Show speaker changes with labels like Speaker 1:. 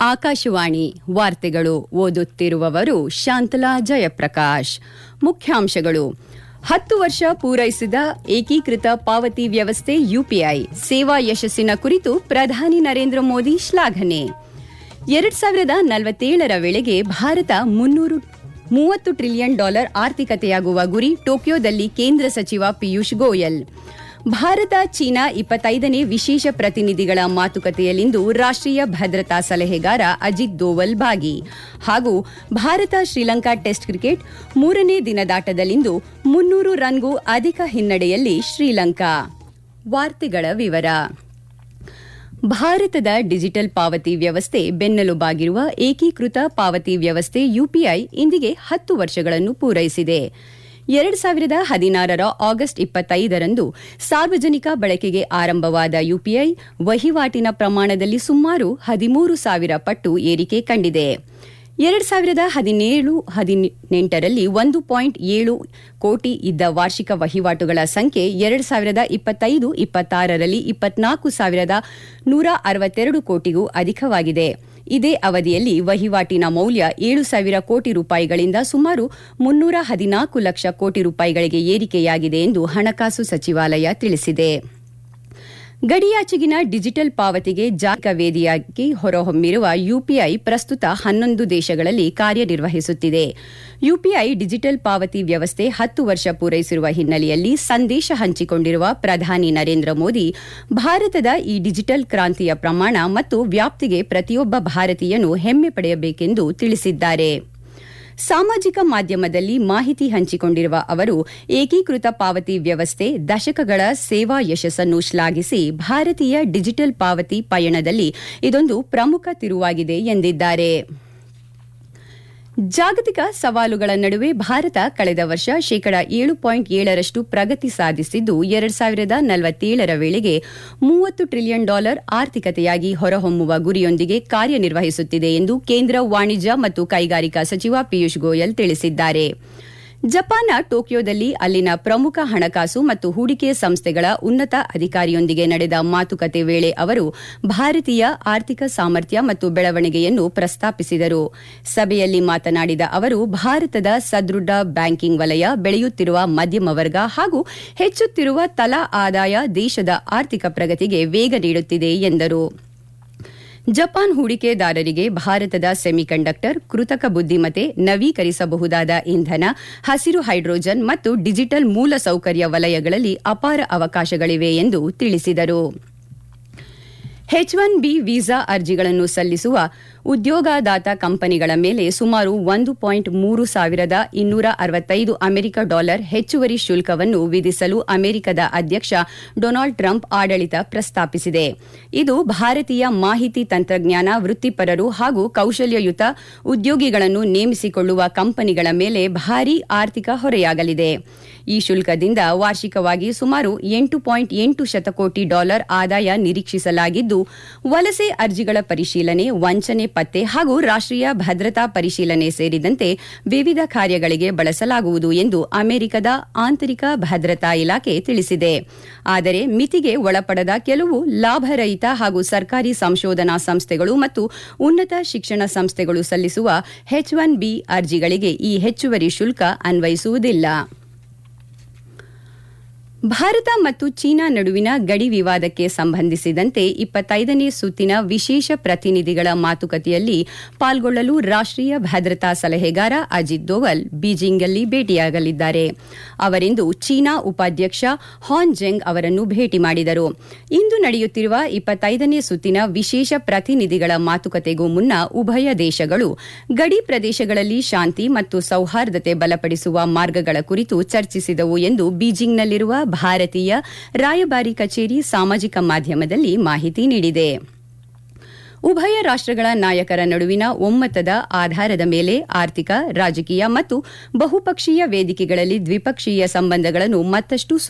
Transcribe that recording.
Speaker 1: ಆಕಾಶವಾಣಿ ವಾರ್ತೆಗಳು ಓದುತ್ತಿರುವವರು ಶಾಂತಲಾ ಜಯಪ್ರಕಾಶ್ ಮುಖ್ಯಾಂಶಗಳು ಹತ್ತು ವರ್ಷ ಪೂರೈಸಿದ ಏಕೀಕೃತ ಪಾವತಿ ವ್ಯವಸ್ಥೆ ಯುಪಿಐ ಸೇವಾ ಯಶಸ್ಸಿನ ಕುರಿತು ಪ್ರಧಾನಿ ನರೇಂದ್ರ ಮೋದಿ ಶ್ಲಾಘನೆ ಎರಡ್ ಸಾವಿರದ ನಲವತ್ತೇಳರ ವೇಳೆಗೆ ಭಾರತ ಮುನ್ನೂರು ಮೂವತ್ತು ಟ್ರಿಲಿಯನ್ ಡಾಲರ್ ಆರ್ಥಿಕತೆಯಾಗುವ ಗುರಿ ಟೋಕಿಯೋದಲ್ಲಿ ಕೇಂದ್ರ ಸಚಿವ ಪಿಯೂಷ್ ಗೋಯಲ್ ಭಾರತ ಚೀನಾ ಇಪ್ಪತ್ತೈದನೇ ವಿಶೇಷ ಪ್ರತಿನಿಧಿಗಳ ಮಾತುಕತೆಯಲ್ಲಿಂದು ರಾಷ್ಟ್ರೀಯ ಭದ್ರತಾ ಸಲಹೆಗಾರ ಅಜಿತ್ ದೋವಲ್ ಭಾಗಿ ಹಾಗೂ ಭಾರತ ಶ್ರೀಲಂಕಾ ಟೆಸ್ಟ್ ಕ್ರಿಕೆಟ್ ಮೂರನೇ ದಿನದಾಟದಲ್ಲಿಂದು ಮುನ್ನೂರು ರನ್ಗೂ ಅಧಿಕ ಹಿನ್ನಡೆಯಲ್ಲಿ ಶ್ರೀಲಂಕಾ ವಾರ್ತೆಗಳ ವಿವರ ಭಾರತದ ಡಿಜಿಟಲ್ ಪಾವತಿ ವ್ಯವಸ್ಥೆ ಬೆನ್ನೆಲುಬಾಗಿರುವ ಏಕೀಕೃತ ಪಾವತಿ ವ್ಯವಸ್ಥೆ ಯುಪಿಐ ಇಂದಿಗೆ ಹತ್ತು ವರ್ಷಗಳನ್ನು ಪೂರೈಸಿದೆ ಎರಡು ಸಾವಿರದ ಹದಿನಾರರ ಆಗಸ್ಟ್ ಇಪ್ಪತ್ತೈದರಂದು ಸಾರ್ವಜನಿಕ ಬಳಕೆಗೆ ಆರಂಭವಾದ ಯುಪಿಐ ವಹಿವಾಟಿನ ಪ್ರಮಾಣದಲ್ಲಿ ಸುಮಾರು ಹದಿಮೂರು ಸಾವಿರ ಪಟ್ಟು ಏರಿಕೆ ಕಂಡಿದೆ ಎರಡು ಸಾವಿರದ ಹದಿನೇಳು ಹದಿನೆಂಟರಲ್ಲಿ ಒಂದು ಪಾಯಿಂಟ್ ಏಳು ಕೋಟಿ ಇದ್ದ ವಾರ್ಷಿಕ ವಹಿವಾಟುಗಳ ಸಂಖ್ಯೆ ಎರಡು ಸಾವಿರದ ಇಪ್ಪತ್ತೈದು ಇಪ್ಪತ್ತಾರರಲ್ಲಿ ಇಪ್ಪತ್ನಾಲ್ಕು ಸಾವಿರದ ನೂರ ಅರವತ್ತೆರಡು ಕೋಟಿಗೂ ಅಧಿಕವಾಗಿದೆ ಇದೇ ಅವಧಿಯಲ್ಲಿ ವಹಿವಾಟಿನ ಮೌಲ್ಯ ಏಳು ಸಾವಿರ ಕೋಟಿ ರೂಪಾಯಿಗಳಿಂದ ಸುಮಾರು ಮುನ್ನೂರ ಹದಿನಾಲ್ಕು ಲಕ್ಷ ಕೋಟಿ ರೂಪಾಯಿಗಳಿಗೆ ಏರಿಕೆಯಾಗಿದೆ ಎಂದು ಹಣಕಾಸು ಸಚಿವಾಲಯ ತಿಳಿಸಿದೆ ಗಡಿಯಾಚೆಗಿನ ಡಿಜಿಟಲ್ ಪಾವತಿಗೆ ಜಾಗತಿಕ ವೇದಿಯಾಗಿ ಹೊರಹೊಮ್ಮಿರುವ ಯುಪಿಐ ಪ್ರಸ್ತುತ ಹನ್ನೊಂದು ದೇಶಗಳಲ್ಲಿ ಕಾರ್ಯನಿರ್ವಹಿಸುತ್ತಿದೆ ಯುಪಿಐ ಡಿಜಿಟಲ್ ಪಾವತಿ ವ್ಯವಸ್ಥೆ ಹತ್ತು ವರ್ಷ ಪೂರೈಸಿರುವ ಹಿನ್ನೆಲೆಯಲ್ಲಿ ಸಂದೇಶ ಹಂಚಿಕೊಂಡಿರುವ ಪ್ರಧಾನಿ ನರೇಂದ್ರ ಮೋದಿ ಭಾರತದ ಈ ಡಿಜಿಟಲ್ ಕ್ರಾಂತಿಯ ಪ್ರಮಾಣ ಮತ್ತು ವ್ಯಾಪ್ತಿಗೆ ಪ್ರತಿಯೊಬ್ಬ ಭಾರತೀಯನು ಹೆಮ್ಮೆ ಪಡೆಯಬೇಕೆಂದು ತಿಳಿಸಿದ್ದಾರೆ ಸಾಮಾಜಿಕ ಮಾಧ್ಯಮದಲ್ಲಿ ಮಾಹಿತಿ ಹಂಚಿಕೊಂಡಿರುವ ಅವರು ಏಕೀಕೃತ ಪಾವತಿ ವ್ಯವಸ್ಥೆ ದಶಕಗಳ ಸೇವಾ ಯಶಸ್ಸನ್ನು ಶ್ಲಾಘಿಸಿ ಭಾರತೀಯ ಡಿಜಿಟಲ್ ಪಾವತಿ ಪಯಣದಲ್ಲಿ ಇದೊಂದು ಪ್ರಮುಖ ತಿರುವಾಗಿದೆ ಎಂದಿದ್ದಾರೆ ಜಾಗತಿಕ ಸವಾಲುಗಳ ನಡುವೆ ಭಾರತ ಕಳೆದ ವರ್ಷ ಶೇಕಡ ಏಳು ಪಾಯಿಂಟ್ ಏಳರಷ್ಟು ಪ್ರಗತಿ ಸಾಧಿಸಿದ್ದು ಎರಡು ಸಾವಿರದ ನಲವತ್ತೇಳರ ವೇಳೆಗೆ ಮೂವತ್ತು ಟ್ರಿಲಿಯನ್ ಡಾಲರ್ ಆರ್ಥಿಕತೆಯಾಗಿ ಹೊರಹೊಮ್ಮುವ ಗುರಿಯೊಂದಿಗೆ ಕಾರ್ಯನಿರ್ವಹಿಸುತ್ತಿದೆ ಎಂದು ಕೇಂದ್ರ ವಾಣಿಜ್ಯ ಮತ್ತು ಕೈಗಾರಿಕಾ ಸಚಿವ ಪಿಯೂಷ್ ಗೋಯಲ್ ತಿಳಿಸಿದ್ದಾರೆ ಜಪಾನ್ನ ಟೋಕಿಯೋದಲ್ಲಿ ಅಲ್ಲಿನ ಪ್ರಮುಖ ಹಣಕಾಸು ಮತ್ತು ಹೂಡಿಕೆ ಸಂಸ್ಥೆಗಳ ಉನ್ನತ ಅಧಿಕಾರಿಯೊಂದಿಗೆ ನಡೆದ ಮಾತುಕತೆ ವೇಳೆ ಅವರು ಭಾರತೀಯ ಆರ್ಥಿಕ ಸಾಮರ್ಥ್ಯ ಮತ್ತು ಬೆಳವಣಿಗೆಯನ್ನು ಪ್ರಸ್ತಾಪಿಸಿದರು ಸಭೆಯಲ್ಲಿ ಮಾತನಾಡಿದ ಅವರು ಭಾರತದ ಸದೃಢ ಬ್ಯಾಂಕಿಂಗ್ ವಲಯ ಬೆಳೆಯುತ್ತಿರುವ ಮಧ್ಯಮ ವರ್ಗ ಹಾಗೂ ಹೆಚ್ಚುತ್ತಿರುವ ತಲಾ ಆದಾಯ ದೇಶದ ಆರ್ಥಿಕ ಪ್ರಗತಿಗೆ ವೇಗ ನೀಡುತ್ತಿದೆ ಎಂದರು ಜಪಾನ್ ಹೂಡಿಕೆದಾರರಿಗೆ ಭಾರತದ ಸೆಮಿಕಂಡಕ್ಟರ್ ಕೃತಕ ಬುದ್ದಿಮತೆ ನವೀಕರಿಸಬಹುದಾದ ಇಂಧನ ಹಸಿರು ಹೈಡ್ರೋಜನ್ ಮತ್ತು ಡಿಜಿಟಲ್ ಮೂಲಸೌಕರ್ಯ ವಲಯಗಳಲ್ಲಿ ಅಪಾರ ಅವಕಾಶಗಳಿವೆ ಎಂದು ತಿಳಿಸಿದರು ಎಚ್ ಒನ್ ಬಿ ವೀಸಾ ಅರ್ಜಿಗಳನ್ನು ಸಲ್ಲಿಸುವ ಉದ್ಯೋಗದಾತ ಕಂಪನಿಗಳ ಮೇಲೆ ಸುಮಾರು ಒಂದು ಪಾಯಿಂಟ್ ಮೂರು ಸಾವಿರದ ಇನ್ನೂರ ಅರವತ್ತೈದು ಅಮೆರಿಕ ಡಾಲರ್ ಹೆಚ್ಚುವರಿ ಶುಲ್ಕವನ್ನು ವಿಧಿಸಲು ಅಮೆರಿಕದ ಅಧ್ಯಕ್ಷ ಡೊನಾಲ್ಡ್ ಟ್ರಂಪ್ ಆಡಳಿತ ಪ್ರಸ್ತಾಪಿಸಿದೆ ಇದು ಭಾರತೀಯ ಮಾಹಿತಿ ತಂತ್ರಜ್ಞಾನ ವೃತ್ತಿಪರರು ಹಾಗೂ ಕೌಶಲ್ಯಯುತ ಉದ್ಯೋಗಿಗಳನ್ನು ನೇಮಿಸಿಕೊಳ್ಳುವ ಕಂಪನಿಗಳ ಮೇಲೆ ಭಾರೀ ಆರ್ಥಿಕ ಹೊರೆಯಾಗಲಿದೆ ಈ ಶುಲ್ಕದಿಂದ ವಾರ್ಷಿಕವಾಗಿ ಸುಮಾರು ಎಂಟು ಪಾಯಿಂಟ್ ಎಂಟು ಶತಕೋಟಿ ಡಾಲರ್ ಆದಾಯ ನಿರೀಕ್ಷಿಸಲಾಗಿದ್ದು ವಲಸೆ ಅರ್ಜಿಗಳ ಪರಿಶೀಲನೆ ವಂಚನೆ ಪತ್ತೆ ಹಾಗೂ ರಾಷ್ಟ್ರೀಯ ಭದ್ರತಾ ಪರಿಶೀಲನೆ ಸೇರಿದಂತೆ ವಿವಿಧ ಕಾರ್ಯಗಳಿಗೆ ಬಳಸಲಾಗುವುದು ಎಂದು ಅಮೆರಿಕದ ಆಂತರಿಕ ಭದ್ರತಾ ಇಲಾಖೆ ತಿಳಿಸಿದೆ ಆದರೆ ಮಿತಿಗೆ ಒಳಪಡದ ಕೆಲವು ಲಾಭರಹಿತ ಹಾಗೂ ಸರ್ಕಾರಿ ಸಂಶೋಧನಾ ಸಂಸ್ಥೆಗಳು ಮತ್ತು ಉನ್ನತ ಶಿಕ್ಷಣ ಸಂಸ್ಥೆಗಳು ಸಲ್ಲಿಸುವ ಎಚ್ ಒನ್ ಬಿ ಅರ್ಜಿಗಳಿಗೆ ಈ ಹೆಚ್ಚುವರಿ ಶುಲ್ಕ ಅನ್ವಯಿಸುವುದಿಲ್ಲ ಭಾರತ ಮತ್ತು ಚೀನಾ ನಡುವಿನ ಗಡಿ ವಿವಾದಕ್ಕೆ ಸಂಬಂಧಿಸಿದಂತೆ ಇಪ್ಪತ್ತೈದನೇ ಸುತ್ತಿನ ವಿಶೇಷ ಪ್ರತಿನಿಧಿಗಳ ಮಾತುಕತೆಯಲ್ಲಿ ಪಾಲ್ಗೊಳ್ಳಲು ರಾಷ್ಟ್ರೀಯ ಭದ್ರತಾ ಸಲಹೆಗಾರ ಅಜಿತ್ ದೋವಲ್ ಬೀಜಿಂಗ್ನಲ್ಲಿ ಭೇಟಿಯಾಗಲಿದ್ದಾರೆ ಅವರಿಂದು ಚೀನಾ ಉಪಾಧ್ಯಕ್ಷ ಹಾನ್ ಜೆಂಗ್ ಅವರನ್ನು ಭೇಟಿ ಮಾಡಿದರು ಇಂದು ನಡೆಯುತ್ತಿರುವ ಇಪ್ಪತ್ತೈದನೇ ಸುತ್ತಿನ ವಿಶೇಷ ಪ್ರತಿನಿಧಿಗಳ ಮಾತುಕತೆಗೂ ಮುನ್ನ ಉಭಯ ದೇಶಗಳು ಗಡಿ ಪ್ರದೇಶಗಳಲ್ಲಿ ಶಾಂತಿ ಮತ್ತು ಸೌಹಾರ್ದತೆ ಬಲಪಡಿಸುವ ಮಾರ್ಗಗಳ ಕುರಿತು ಚರ್ಚಿಸಿದವು ಎಂದು ಬೀಜಿಂಗ್ನಲ್ಲಿರುವ ಭಾರತೀಯ ರಾಯಭಾರಿ ಕಚೇರಿ ಸಾಮಾಜಿಕ ಮಾಧ್ಯಮದಲ್ಲಿ ಮಾಹಿತಿ ನೀಡಿದೆ ಉಭಯ ರಾಷ್ಟ್ರಗಳ ನಾಯಕರ ನಡುವಿನ ಒಮ್ಮತದ ಆಧಾರದ ಮೇಲೆ ಆರ್ಥಿಕ ರಾಜಕೀಯ ಮತ್ತು ಬಹುಪಕ್ಷೀಯ ವೇದಿಕೆಗಳಲ್ಲಿ ದ್ವಿಪಕ್ಷೀಯ ಸಂಬಂಧಗಳನ್ನು ಮತ್ತಷ್ಟು